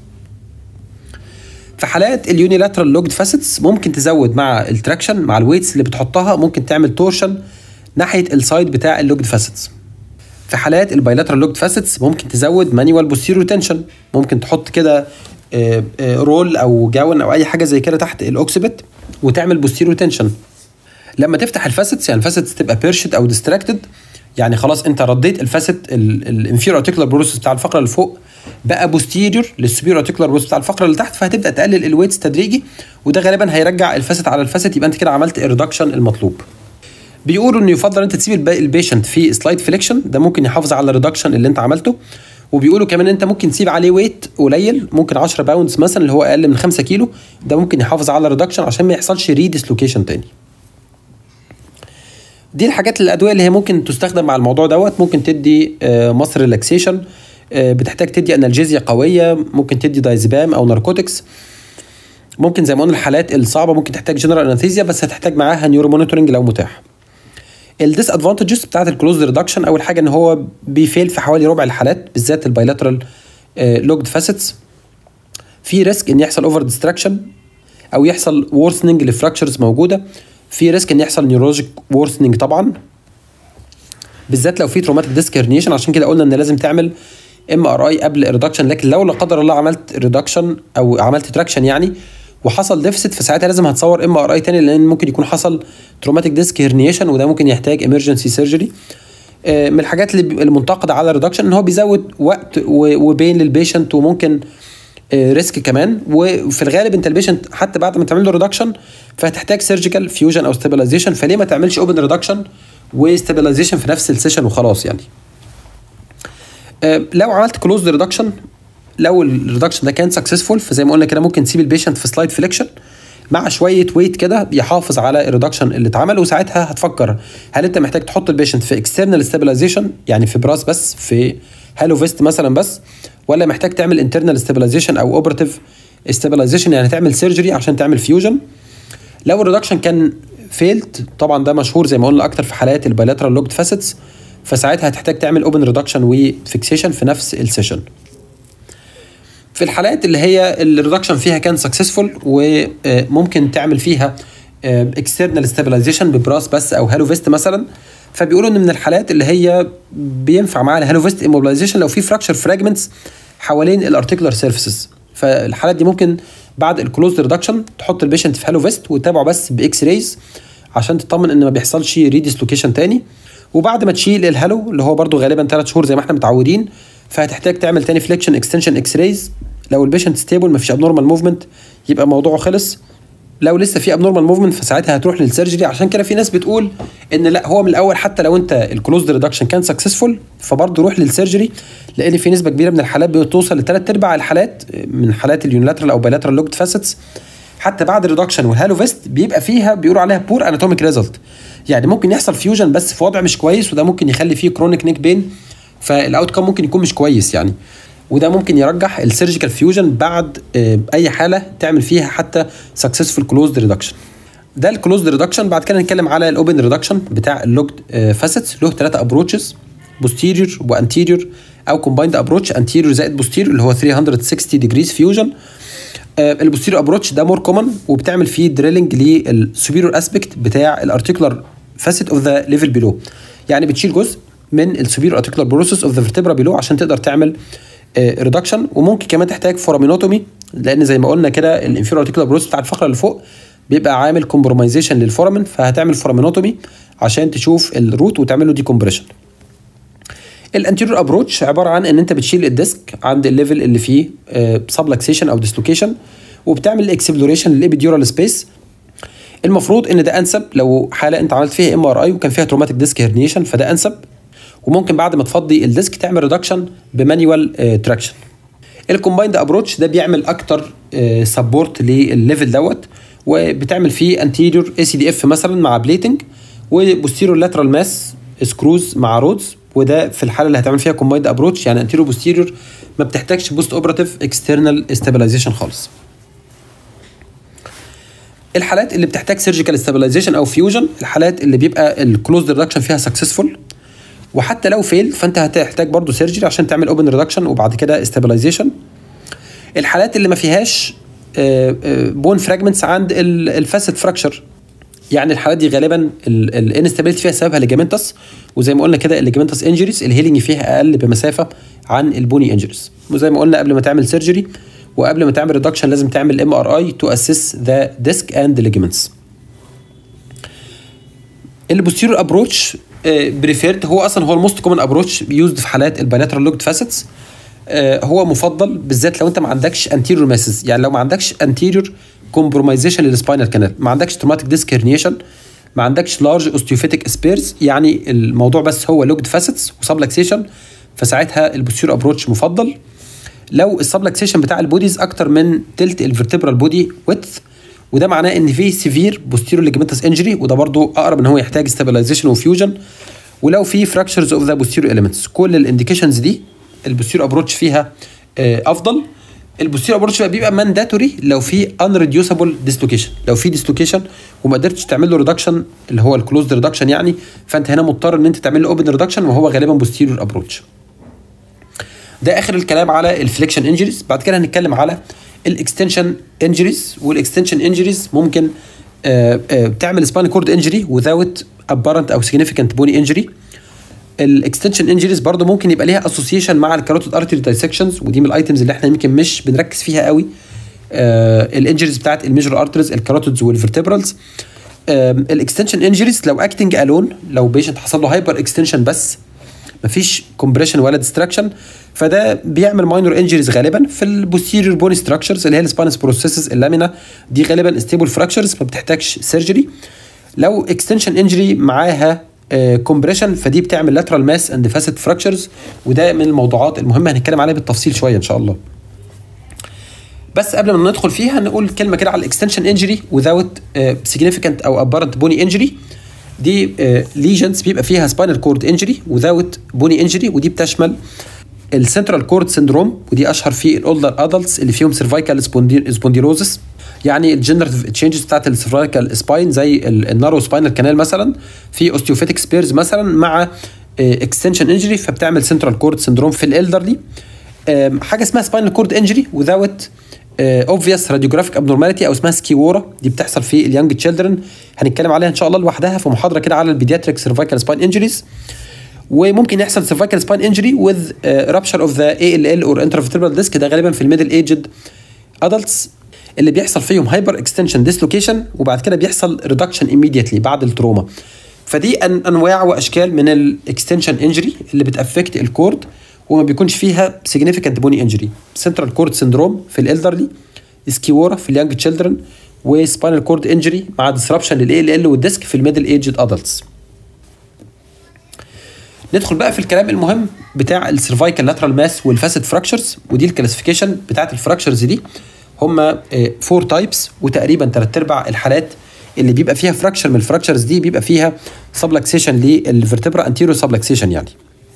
في حالات اليونيلاترال لوجد فاسيتس ممكن تزود مع التراكشن مع الويتس اللي بتحطها ممكن تعمل تورشن ناحيه السايد بتاع اللوجد فاسيتس في حالات البايلاترال لوجد فاسيتس ممكن تزود مانيوال بوستيريور تنشن ممكن تحط كده آه، آه، رول او جاون او اي حاجه زي كده تحت الاوكسبت وتعمل بوستيريور تنشن لما تفتح الفاسيتس يعني الفاسيتس تبقى بيرشت او ديستراكتد يعني خلاص انت رديت الفاسيت الانفيرور ارتيكولار بروسس بتاع الفقره اللي فوق بقى بوستيريور للسوبيرور ارتيكولار بروسس بتاع الفقره اللي تحت فهتبدا تقلل الويتس تدريجي وده غالبا هيرجع الفاسيت على الفاسيت يبقى انت كده عملت الريدكشن المطلوب بيقولوا انه يفضل انت تسيب الب- البيشنت في سلايد فليكشن ده ممكن يحافظ على الريدكشن اللي انت عملته وبيقولوا كمان انت ممكن تسيب عليه ويت قليل ممكن 10 باوندز مثلا اللي هو اقل من 5 كيلو ده ممكن يحافظ على الريدكشن عشان ما يحصلش ري ديسلوكيشن تاني دي الحاجات الادويه اللي هي ممكن تستخدم مع الموضوع دوت ممكن تدي مصر ريلاكسيشن بتحتاج تدي انالجيزيا قويه ممكن تدي دايزبام او ناركوتكس ممكن زي ما قلنا الحالات الصعبه ممكن تحتاج جنرال انستيزيا بس هتحتاج معاها نيورو مونيتورنج لو متاح الديس ادفانتجز بتاعت الكلوز ريدكشن اول حاجه ان هو بيفيل في حوالي ربع الحالات بالذات البايلاترال لوجد فاسيتس في ريسك ان يحصل اوفر ديستراكشن او يحصل وورثنج لفراكشرز موجوده في ريسك ان يحصل نيورولوجيك وورثنج طبعا بالذات لو في تروماتيك ديسك هرنيشن عشان كده قلنا ان لازم تعمل ام ار اي قبل الريدكشن لكن لو لا قدر الله عملت ريدكشن او عملت تراكشن يعني وحصل ديفست فساعتها لازم هتصور ام ار اي تاني لان ممكن يكون حصل تروماتيك ديسك هرنيشن وده ممكن يحتاج امرجنسي سيرجري من الحاجات اللي المنتقده على الريدكشن ان هو بيزود وقت وبين للبيشنت وممكن ريسك كمان وفي الغالب انت البيشنت حتى بعد ما تعمل له ريدكشن فهتحتاج سيرجيكال فيوجن او ستابلايزيشن فليه ما تعملش اوبن ريدكشن وستابلايزيشن في نفس السيشن وخلاص يعني لو عملت كلوز ريدكشن لو الريدكشن ده كان سكسسفول فزي ما قلنا كده ممكن تسيب البيشنت في سلايد فليكشن مع شويه ويت كده يحافظ على الريدكشن اللي اتعمل وساعتها هتفكر هل انت محتاج تحط البيشنت في اكسترنال ستابلايزيشن يعني في براس بس في هالو فيست مثلا بس ولا محتاج تعمل انترنال ستابلايزيشن او اوبراتيف ستابلايزيشن يعني تعمل سيرجري عشان تعمل فيوجن لو الريدكشن كان فيلد طبعا ده مشهور زي ما قلنا اكتر في حالات البايلاترال لوجد فاسيتس فساعتها هتحتاج تعمل اوبن ريدكشن وفيكسيشن في نفس السيشن في الحالات اللي هي الريدكشن فيها كان سكسسفول وممكن تعمل فيها اكسترنال ستابلايزيشن ببراس بس او هالو فيست مثلا فبيقولوا ان من الحالات اللي هي بينفع معاها الهالو فيست ايموبلايزيشن لو في فراكشر فراجمنتس حوالين الارتيكولار سيرفيسز فالحالات دي ممكن بعد الكلوز ريدكشن تحط البيشنت في هالو فيست وتتابعه بس باكس رايز عشان تطمن ان ما بيحصلش ريديسلوكيشن تاني وبعد ما تشيل الهالو اللي هو برده غالبا 3 شهور زي ما احنا متعودين فهتحتاج تعمل تاني فليكشن اكستنشن اكس رايز لو البيشنت ستيبل مفيش ابنورمال موفمنت يبقى موضوعه خلص لو لسه في ابنورمال موفمنت فساعتها هتروح للسيرجري عشان كده في ناس بتقول ان لا هو من الاول حتى لو انت الكلوزد ريدكشن كان سكسسفول فبرضه روح للسيرجري لان في نسبه كبيره من الحالات بتوصل لثلاث ارباع الحالات من حالات اليونيلاترال او بايلاترال لوكد فاسيتس حتى بعد الريدكشن والهالو فيست بيبقى فيها بيقولوا عليها بور اناتوميك ريزلت يعني ممكن يحصل فيوجن بس في وضع مش كويس وده ممكن يخلي فيه كرونيك نيك بين فالاوت كام ممكن يكون مش كويس يعني وده ممكن يرجح السيرجيكال فيوجن بعد اي حاله تعمل فيها حتى سكسسفول كلوزد ريدكشن ده الكلوزد ريدكشن بعد كده نتكلم على الاوبن ريدكشن بتاع اللوكد فاسيتس له ثلاثه ابروتشز بوستيريور وانتيريور او كومبايند ابروتش انتيريور زائد بوستيريور اللي هو 360 ديجريز فيوجن البوستيريور ابروتش ده مور كومن وبتعمل فيه دريلنج للسوبيريور اسبكت بتاع الارتيكولار فاسيت اوف ذا ليفل بيلو يعني بتشيل جزء من السوبيريور ارتيكولار بروسيس اوف ذا فيرتبرا بيلو عشان تقدر تعمل ريدكشن وممكن كمان تحتاج فورامينوتومي لان زي ما قلنا كده الانفيريور ارتيكولار بروسيس بتاع الفقره اللي فوق بيبقى عامل كومبرومايزيشن للفورامين فهتعمل فورامينوتومي عشان تشوف الروت وتعمل له ديكومبريشن الانتيريور ابروتش عباره عن ان انت بتشيل الديسك عند الليفل اللي فيه سبلكسيشن او ديسلوكيشن وبتعمل اكسبلوريشن للابيديورال سبيس المفروض ان ده انسب لو حاله انت عملت فيها ام ار اي وكان فيها تروماتيك ديسك هيرنيشن فده انسب وممكن بعد ما تفضي الديسك تعمل ريدكشن بمانيوال تراكشن الكومبايند ابروتش ده بيعمل اكتر سبورت للليفل دوت وبتعمل فيه انتيريور اي سي دي اف مثلا مع بليتنج وبوستيريور لاترال ماس سكروز مع رودز وده في الحاله اللي هتعمل فيها كومبايند ابروتش يعني انتيريور بوستيريور ما بتحتاجش بوست اوبراتيف اكسترنال استابلايزيشن خالص الحالات اللي بتحتاج سيرجيكال استابلايزيشن او فيوجن الحالات اللي بيبقى الكلوز ريدكشن فيها سكسسفول وحتى لو فيل فانت هتحتاج برضو سيرجري عشان تعمل اوبن ريدكشن وبعد كده استابلايزيشن الحالات اللي ما فيهاش بون فراجمنتس عند الفاسد فراكشر يعني الحالات دي غالبا الانستابيلتي فيها سببها ليجامنتس وزي ما قلنا كده الليجامنتس انجريز الهيلينج فيها اقل بمسافه عن البوني انجريز وزي ما قلنا قبل ما تعمل سيرجري وقبل ما تعمل ريدكشن لازم تعمل ام ار اي تو اسيس ذا ديسك اند ليجامنتس البوستيريور ابروتش بريفيرد هو اصلا هو الموست كومن ابروتش يوزد في حالات البايلاترال لوكد فاسيتس هو مفضل بالذات لو انت ما عندكش انتيريور ماسز يعني لو ما عندكش انتيريور كومبرومايزيشن للسباينال كانال ما عندكش تروماتيك ديسك هيرنيشن ما عندكش لارج اوستيوفيتيك سبيرز يعني الموضوع بس هو لوكد فاسيتس وسبلكسيشن فساعتها البوستيريور ابروتش مفضل لو السبلكسيشن بتاع البوديز اكتر من تلت الفرتبرال بودي ويدث وده معناه ان في سيفير بوستيريور ليجمنتس انجري وده برضو اقرب ان هو يحتاج ستابلايزيشن وفيوجن ولو في فراكشرز اوف ذا بوستيريور اليمنتس كل الانديكيشنز دي البوستيريور ابروتش فيها افضل البوستيريور ابروتش بقى بيبقى مانداتوري لو في ان ريديوسبل ديسلوكيشن لو في ديسلوكيشن وما قدرتش تعمل له ريدكشن اللي هو الكلوزد ريدكشن يعني فانت هنا مضطر ان انت تعمل له اوبن ريدكشن وهو غالبا بوستيريور ابروتش ده اخر الكلام على الفليكشن انجريز بعد كده هنتكلم على الاكستنشن انجريز والاكستنشن انجريز ممكن آآ آآ تعمل سباين كورد انجري without apparent او significant بوني انجري الاكستنشن انجريز برضو ممكن يبقى ليها اسوسيشن مع الكاروتيد ارتري دايسكشنز ودي من الايتمز اللي احنا يمكن مش بنركز فيها قوي الانجريز بتاعت الميجر ارتريز الكاروتيدز والفرتبرالز الاكستنشن انجريز لو اكتنج الون لو بيشنت حصل له هايبر اكستنشن بس مفيش كومبريشن ولا ديستراكشن فده بيعمل ماينور انجريز غالبا في البوستيريور بوني ستراكشرز اللي هي السبانس بروسيسز اللامينا دي غالبا ستيبل فراكشرز ما بتحتاجش سيرجري لو اكستنشن انجري معاها كومبريشن فدي بتعمل لاترال ماس اند فاسيت فراكشرز وده من الموضوعات المهمه هنتكلم عليها بالتفصيل شويه ان شاء الله بس قبل ما ندخل فيها نقول كلمه كده على الاكستنشن انجري without significant او apparent بوني انجري دي ليجنز بيبقى فيها سباينال كورد انجري وذاوت بوني انجري ودي بتشمل السنترال كورد سندروم ودي اشهر في الاولدر ادلتس اللي فيهم سيرفايكال سبونديلوزس يعني الجنراتيف تشينجز بتاعت السيرفايكال سباين زي النارو سباينال كانال مثلا في اوستيوفيتك سبيرز مثلا مع اكستنشن انجري فبتعمل سنترال كورد سندروم في الالدرلي حاجه اسمها سباينال كورد انجري وذاوت اوبفيوس راديوجرافيك ابنورماليتي او اسمها سكيورا دي بتحصل في اليانج تشيلدرن هنتكلم عليها ان شاء الله لوحدها في محاضره كده على البيدياتريك سيرفايكال سباين انجريز وممكن يحصل سيرفايكال سباين انجري وذ رابشر اوف ذا اي ال ال اور انترفيرتبرال ديسك ده غالبا في الميدل ايجد ادلتس اللي بيحصل فيهم هايبر اكستنشن ديسلوكيشن وبعد كده بيحصل ريدكشن ايميديتلي بعد التروما فدي أن انواع واشكال من الاكستنشن انجري اللي بتافكت الكورد وما بيكونش فيها significant بوني انجري سنترال كورد سندروم في الالدرلي سكيورا في اليانج تشيلدرن وسباينال كورد انجري مع ديسربشن للاي ال ال والديسك في الميدل ايجد ادلتس ندخل بقى في الكلام المهم بتاع السيرفايكال لاترال ماس والفاسد فراكشرز ودي الكلاسيفيكيشن بتاعت الفراكشرز دي هم فور تايبس وتقريبا ثلاث ارباع الحالات اللي بيبقى فيها فراكشر من الفراكشرز دي بيبقى فيها سبلكسيشن للفرتبرا انتيريو سبلكسيشن يعني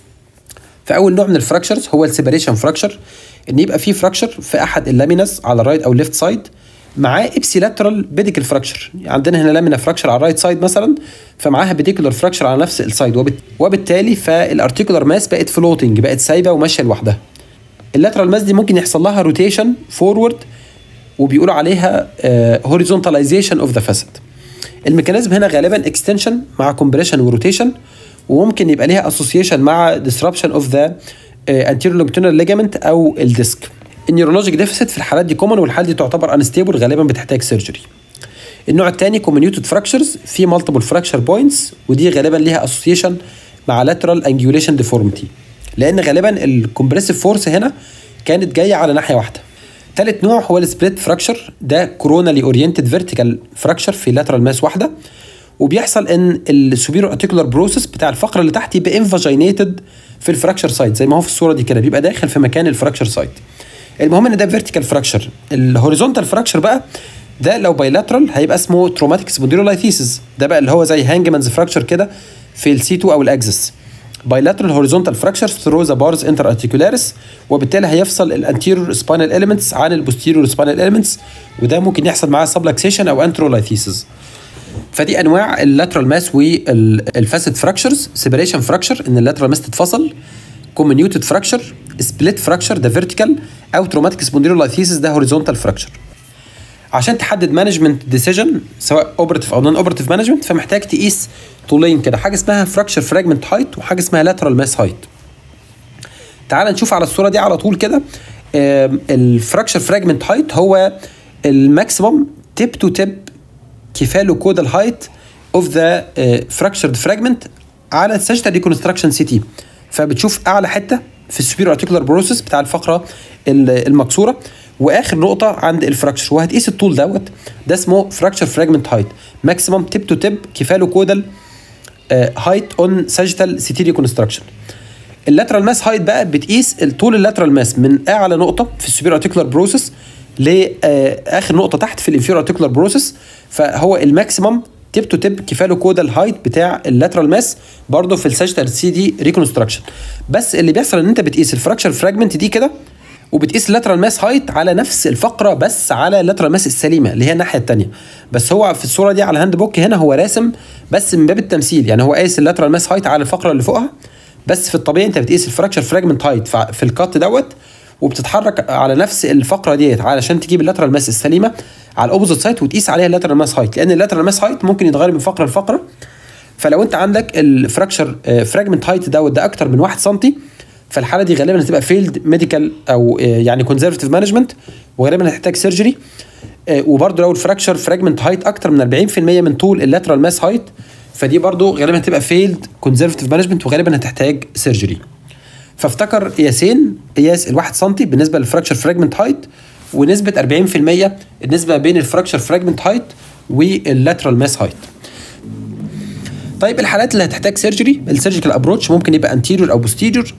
فاول نوع من الفراكشرز هو السيبريشن فراكشر ان يبقى في فراكشر في احد اللامينس على الرايت او ليفت سايد معاه ابسيلاترال بيديكال فراكشر عندنا هنا لامينا فراكشر على الرايت سايد مثلا فمعاها بيديكولار فراكشر على نفس السايد وبت... وبالتالي فالارتيكولار ماس بقت فلوتنج بقت سايبه وماشيه لوحدها اللاترال ماس دي ممكن يحصل لها روتيشن فورورد وبيقولوا عليها هوريزونتاليزيشن اوف ذا فاسد الميكانيزم هنا غالبا اكستنشن مع كومبريشن وروتيشن وممكن يبقى ليها اسوسيشن مع disruption اوف ذا anterior longitudinal ligament او الديسك النيورولوجيك ديفيسيت في الحالات دي كومن والحالة دي تعتبر انستيبل غالبا بتحتاج سيرجري النوع الثاني كومينيوتد فراكشرز في مالتيبل فراكشر بوينتس ودي غالبا ليها اسوسيشن مع lateral angulation deformity لان غالبا الكومبريسيف فورس هنا كانت جايه على ناحيه واحده ثالث نوع هو السبليت فراكشر ده كورونالي اورينتد فيرتيكال فراكشر في لاترال ماس واحده وبيحصل ان السوبيرو ارتيكولار بروسيس بتاع الفقره اللي تحت يبقى انفاجينيتد في الفراكشر سايت زي ما هو في الصوره دي كده بيبقى داخل في مكان الفراكشر سايت المهم ان ده فيرتيكال فراكشر الهوريزونتال فراكشر بقى ده لو بايلاترال هيبقى اسمه تروماتيك سبونديلولايثيسيس ده بقى اللي هو زي هانجمانز فراكشر كده في السي 2 او الاكسس bilateral horizontal fractures through the bars interarticularis وبالتالي هيفصل الانتيريور سباينال elements عن البوستيريور سباينال elements وده ممكن يحصل معاه subluxation او انترولايثيسيس فدي انواع اللاترال ماس والفاسد فراكشرز سيبريشن فراكشر ان اللاترال ماس تتفصل كومينيوتد فراكشر سبليت فراكشر ده فيرتيكال او تروماتيك سبونديلولايثيسيس ده هوريزونتال فراكشر عشان تحدد مانجمنت ديسيجن سواء اوبرتيف او نون اوبرتيف مانجمنت فمحتاج تقيس طولين كده حاجه اسمها فراكشر فراجمنت هايت وحاجه اسمها لاترال ماس هايت تعال نشوف على الصوره دي على طول كده الفراكشر فراجمنت هايت هو الماكسيمم تيب تو تيب كيفالو كودال هايت اوف ذا فراكشرد فراجمنت على السجدة ريكونستراكشن سي تي فبتشوف اعلى حته في السوبيرو ارتيكولار بروسيس بتاع الفقره المكسوره واخر نقطه عند الفراكشر وهتقيس الطول دوت ده اسمه فراكشر فراجمنت هايت ماكسيمم تيب تو تيب كيفالو كودال هايت اون ساجيتال سيتي ريكونستراكشن اللاترال ماس هايت بقى بتقيس طول اللاترال ماس من اعلى نقطه في السوبيرو ارتيكولار بروسيس لاخر نقطه تحت في الانفيرو ارتيكولار بروسيس فهو الماكسيمم تيب تو تيب كيفالو كودال هايت بتاع اللاترال ماس برضه في الساجيتال سي دي ريكونستراكشن بس اللي بيحصل ان انت بتقيس الفراكشر فراجمنت دي كده وبتقيس اللاترال ماس هايت على نفس الفقره بس على اللاترال ماس السليمه اللي هي الناحيه الثانيه بس هو في الصوره دي على الهاند بوك هنا هو راسم بس من باب التمثيل يعني هو قايس اللاترال ماس هايت على الفقره اللي فوقها بس في الطبيعي انت بتقيس الفراكشر فراجمنت هايت في الكات دوت وبتتحرك على نفس الفقره ديت علشان تجيب اللاترال ماس السليمه على الاوبوزيت سايت وتقيس عليها اللاترال ماس هايت لان اللاترال ماس هايت ممكن يتغير من فقره لفقره فلو انت عندك الفراكشر فراجمنت هايت دوت ده اكتر من 1 سم فالحاله دي غالبا هتبقى فيلد ميديكال او يعني كونزرفتيف مانجمنت وغالبا هتحتاج سيرجري وبرده لو الفراكشر فراجمنت هايت اكتر من 40% من طول اللاترال ماس هايت فدي برده غالبا هتبقى فيلد كونزرفتيف مانجمنت وغالبا هتحتاج سيرجري فافتكر قياسين قياس ال 1 سم بالنسبه للفراكشر فراجمنت هايت ونسبه 40% النسبه بين الفراكشر فراجمنت هايت واللاترال ماس هايت طيب الحالات اللي هتحتاج سيرجري السيرجيكال ابروتش ممكن يبقى انتيريور او بوستيريور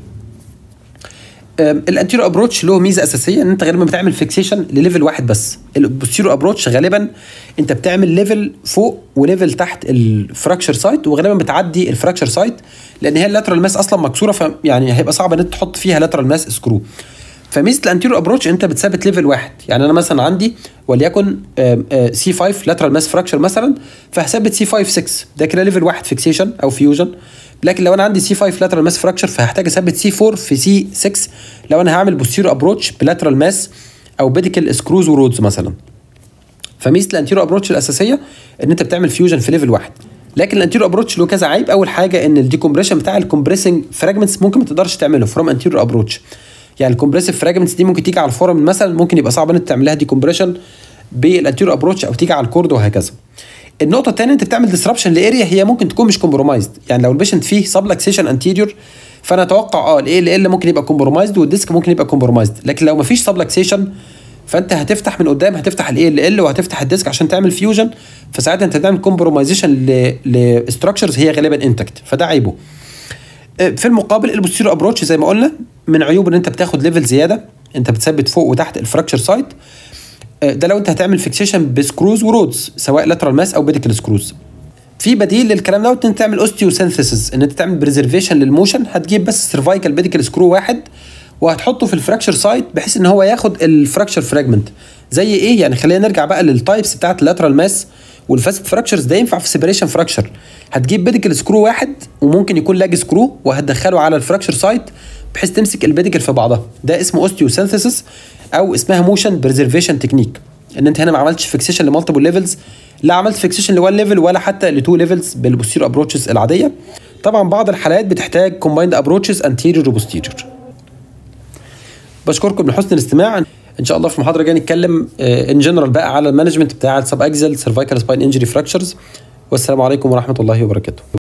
الانتيريور ابروتش له ميزه اساسيه ان انت غالبا بتعمل فيكسيشن لليفل واحد بس البوستيريور ابروتش غالبا انت بتعمل ليفل فوق وليفل تحت الفراكشر سايت وغالبا بتعدي الفراكشر سايت لان هي اللاترال ماس اصلا مكسوره فيعني هيبقى صعب ان انت تحط فيها لاترال ماس سكرو فميزه الانتيريور ابروتش انت بتثبت ليفل واحد يعني انا مثلا عندي وليكن سي 5 لاترال ماس فراكشر مثلا فهثبت سي 5 6 ده كده ليفل واحد فيكسيشن او فيوجن لكن لو انا عندي سي 5 لاترال ماس فراكشر فهحتاج اثبت سي 4 في سي 6 لو انا هعمل بوستيرو ابروتش بلاترال ماس او بيديكال سكروز ورودز مثلا فميزه الانتيرو ابروتش الاساسيه ان انت بتعمل فيوجن في ليفل واحد لكن الانتيرو ابروتش له كذا عيب اول حاجه ان الديكومبريشن بتاع الكومبريسنج فراجمنتس ممكن ما تقدرش تعمله فروم انتيرو ابروتش يعني الكومبريسيف فراجمنتس دي ممكن تيجي على الفورم مثلا ممكن يبقى صعب ان انت تعمل لها ديكومبريشن بالانتيرو ابروتش او تيجي على الكورد وهكذا النقطه الثانيه انت بتعمل ديسربشن لاريا هي ممكن تكون مش كومبرومايزد يعني لو البيشنت فيه سبلكسيشن انتيريور فانا اتوقع اه الاي ال ال ممكن يبقى كومبرومايزد والديسك ممكن يبقى كومبرومايزد لكن لو مفيش سبلكسيشن فانت هتفتح من قدام هتفتح الاي ال ال وهتفتح الديسك عشان تعمل فيوجن فساعتها انت هتعمل كومبرومايزيشن لستراكشرز هي غالبا انتكت فده عيبه في المقابل البوستيرو ابروتش زي ما قلنا من عيوبه ان انت بتاخد ليفل زياده انت بتثبت فوق وتحت الفراكشر سايت ده لو انت هتعمل فيكسيشن بسكروز ورودز سواء لاترال ماس او بيديكال سكروز في بديل للكلام ده ان انت تعمل اوستيوسينثيسيس ان انت تعمل بريزرفيشن للموشن هتجيب بس سيرفايكال بيديكال سكرو واحد وهتحطه في الفراكشر سايت بحيث ان هو ياخد الفراكشر فراجمنت زي ايه يعني خلينا نرجع بقى للتايبس بتاعت اللاترال ماس والفاست فراكشرز ده ينفع في سيبريشن فراكشر هتجيب بيديكال سكرو واحد وممكن يكون لاج سكرو وهتدخله على الفراكشر سايت بحيث تمسك البيديكال في بعضها ده اسمه اوستيوسينثيسيس او اسمها موشن بريزرفيشن تكنيك ان انت هنا ما عملتش فيكسيشن لمالتيبل ليفلز لا عملت فيكسيشن لوان ليفل ولا حتى لتو ليفلز بالبوستيريور ابروتشز العاديه طبعا بعض الحالات بتحتاج كومبايند ابروتشز انتيريور وبوستيريور بشكركم لحسن الاستماع ان شاء الله في محاضره جايه نتكلم ان جنرال بقى على المانجمنت بتاع السب اكزل سيرفايكال سباين انجري فراكشرز والسلام عليكم ورحمه الله وبركاته